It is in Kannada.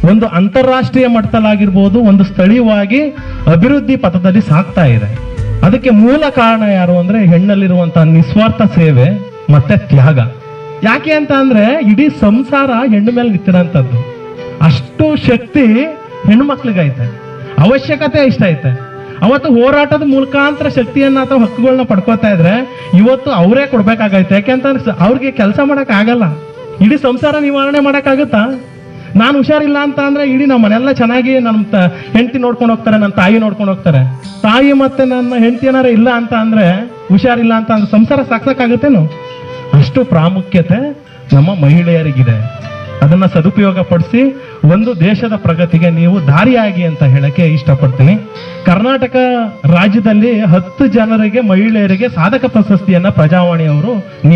ಒಂದು ಅಂತಾರಾಷ್ಟ್ರೀಯ ಮಟ್ಟದಲ್ಲಾಗಿರ್ಬೋದು ಒಂದು ಸ್ಥಳೀಯವಾಗಿ ಅಭಿವೃದ್ಧಿ ಪಥದಲ್ಲಿ ಸಾಗ್ತಾ ಇದೆ ಅದಕ್ಕೆ ಮೂಲ ಕಾರಣ ಯಾರು ಅಂದ್ರೆ ಹೆಣ್ಣಲ್ಲಿರುವಂತಹ ನಿಸ್ವಾರ್ಥ ಸೇವೆ ಮತ್ತೆ ತ್ಯಾಗ ಯಾಕೆ ಅಂತ ಅಂದ್ರೆ ಇಡೀ ಸಂಸಾರ ಹೆಣ್ಣು ಮೇಲೆ ನಿಂತಿರೋಂಥದ್ದು ಅಷ್ಟು ಶಕ್ತಿ ಹೆಣ್ಣು ಮಕ್ಳಿಗೈತೆ ಅವಶ್ಯಕತೆ ಇಷ್ಟ ಐತೆ ಅವತ್ತು ಹೋರಾಟದ ಮುಖಾಂತರ ಶಕ್ತಿಯನ್ನ ಅಥವಾ ಹಕ್ಕುಗಳನ್ನ ಪಡ್ಕೋತಾ ಇದ್ರೆ ಇವತ್ತು ಅವರೇ ಕೊಡ್ಬೇಕಾಗೈತೆ ಯಾಕೆಂತಂದ್ರೆ ಸ- ಅವ್ರಿಗೆ ಕೆಲಸ ಮಾಡಕ್ ಆಗಲ್ಲ ಇಡೀ ಸಂಸಾರ ನಿವಾರಣೆ ಮಾಡಕ್ಕಾಗುತ್ತಾ ನಾನು ಹುಷಾರಿಲ್ಲ ಅಂತ ಅಂದ್ರೆ ಇಡೀ ನಮ್ಮ ಮನೆಲ್ಲ ಚೆನ್ನಾಗಿ ನಮ್ಮ ತ- ಹೆಂಡತಿ ನೋಡ್ಕೊಂಡು ಹೋಗ್ತಾರೆ ನನ್ನ ತಾಯಿ ನೋಡ್ಕೊಂಡು ಹೋಗ್ತಾರೆ ತಾಯಿ ಮತ್ತೆ ನನ್ನ ಹೆಂಡತಿ ಏನಾರ ಇಲ್ಲ ಅಂತ ಅಂದ್ರೆ ಹುಷಾರಿಲ್ಲ ಅಂತ ಅಂದ್ರೆ ಸಂಸಾರ ಸಾಕ್ಸಕ್ಕಾಗುತ್ತೇನು ಅಷ್ಟು ಪ್ರಾಮುಖ್ಯತೆ ನಮ್ಮ ಮಹಿಳೆಯರಿಗಿದೆ ಅದನ್ನ ಸದುಪಯೋಗ ಪಡಿಸಿ ಒಂದು ದೇಶದ ಪ್ರಗತಿಗೆ ನೀವು ದಾರಿಯಾಗಿ ಅಂತ ಹೇಳಕ್ಕೆ ಇಷ್ಟಪಡ್ತೀನಿ ಕರ್ನಾಟಕ ರಾಜ್ಯದಲ್ಲಿ ಹತ್ತು ಜನರಿಗೆ ಮಹಿಳೆಯರಿಗೆ ಸಾಧಕ ಪ್ರಶಸ್ತಿಯನ್ನ ಪ್ರಜಾವಾಣಿಯವರು